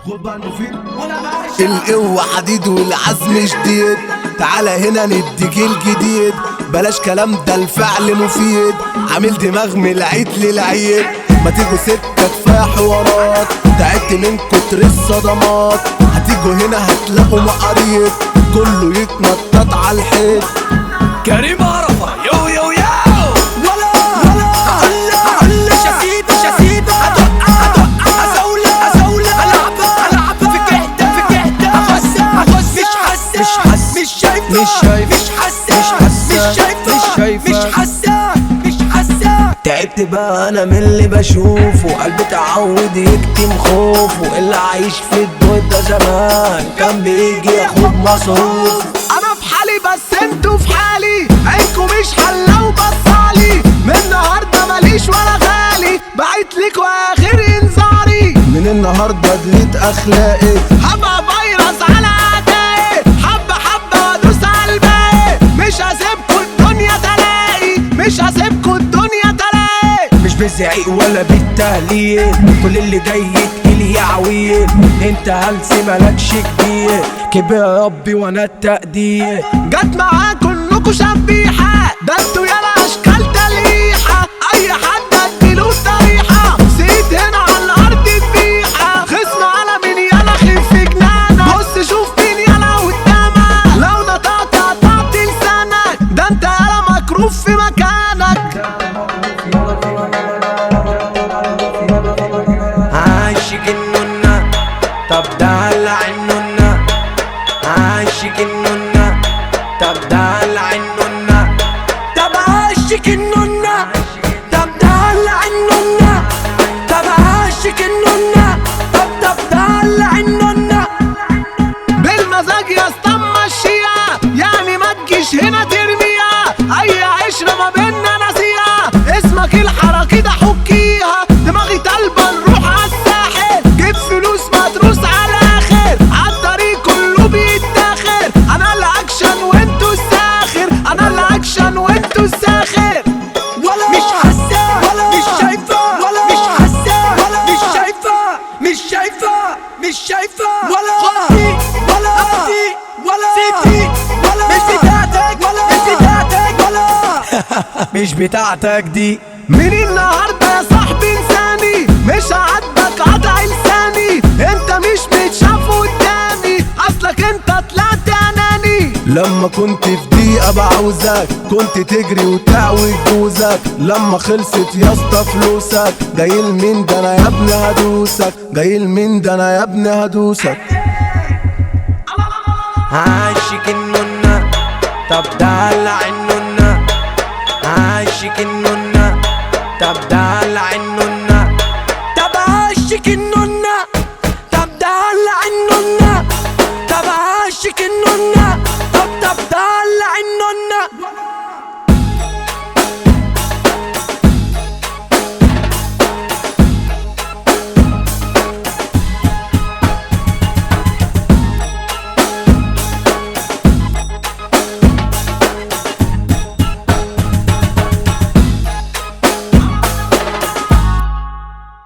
خد بقى المفيد وانا ماشي القوة حديد والعزم شديد تعالى هنا نديك الجديد بلاش كلام ده الفعل مفيد عامل دماغ من العيد للعيد ما تيجوا سكة كفاية حوارات تعبت من كتر الصدمات هتيجوا هنا هتلاقوا مقاريض كله يتنطط على الحيط كريم عرفة يو يو يو ولا ولا هلا هلا مش هسيبك مش هسيبك هتوقع هتوقع هزولك هزولك هلعبك هلعبك في كحدة في كحدة هخسك هخسك مش حاسة مش حاسة مش شايفة مش شايفة مش حاسة مش حاسة مش شايفة مش شايفة مش حاسة مش حاسة تعبت بقى انا من اللي بشوفه قلبي تعود يكتم خوفه اللي عايش في الدور ده زمان كان بيجي ياخد مصروف انا في حالي بس انتوا في حالي عينكوا مش حلة وبصالي من النهاردة ماليش ولا غالي بعت لكوا اخر انذاري من النهاردة دليت اخلاقي هبقى فيروس على اعدائي حبة حبة وادوس على الباقي مش هسيبكوا الدنيا تلاقي مش هسيبكوا الدنيا تلاقي مش بالزعيق ولا بالتهليل كل اللي جاي تقيل يا عويل انت هلسي مالكش كبير كبر يا ربي وانا التقدير جت معاكوا انكوا شبيحة ده انتوا يالا اشكال تليحة اي حد اديله طريحة سيد هنا على الارض ذبيحة خصم على مين يالا خف جنانك بص شوف مين يالا قدامك لو نطعت قطعت لسانك ده انت يالا مكروف في مكانك عاشق النونة طب دلع النونة عاشق النونة طب دلع النونة طب عاشق النونة طب دلع النونة طب عاشق النونة طب طب دلع النونة بالمزاج يا اسطى مشيها يعني ما تجيش هنا ترميها اي عشرة ما بينا ناسيها اسمك الحركة ده حكيها دماغي طالبة نروح عالساحل جيب فلوس مدروس على الاخر عالطريق كله بيتاخر انا الاكشن وانتوا الساخر انا الاكشن وانتوا الساخر ولا مش حاسة ولا مش شايفة ولا مش حاسة ولا مش شايفة مش شايفة مش شايفة ولا خدي ولا أختي ولا سيبتي ولا مش بتاعتك ولا مش بتاعتك ولا مش بتاعتك دي من النهارده يا صاحبي انساني مش هعاتبك قطع لساني انت مش متشاف قدامي اصلك انت طلعت اناني لما كنت في دقيقة بعوزك كنت تجري وتعوج جوزك لما خلصت يا اسطى فلوسك جاي لمين ده انا يا ابني هدوسك جاي لمين ده انا يا ابني هدوسك عاشق النونة طب دلع النونة عاشق النونة طب دلع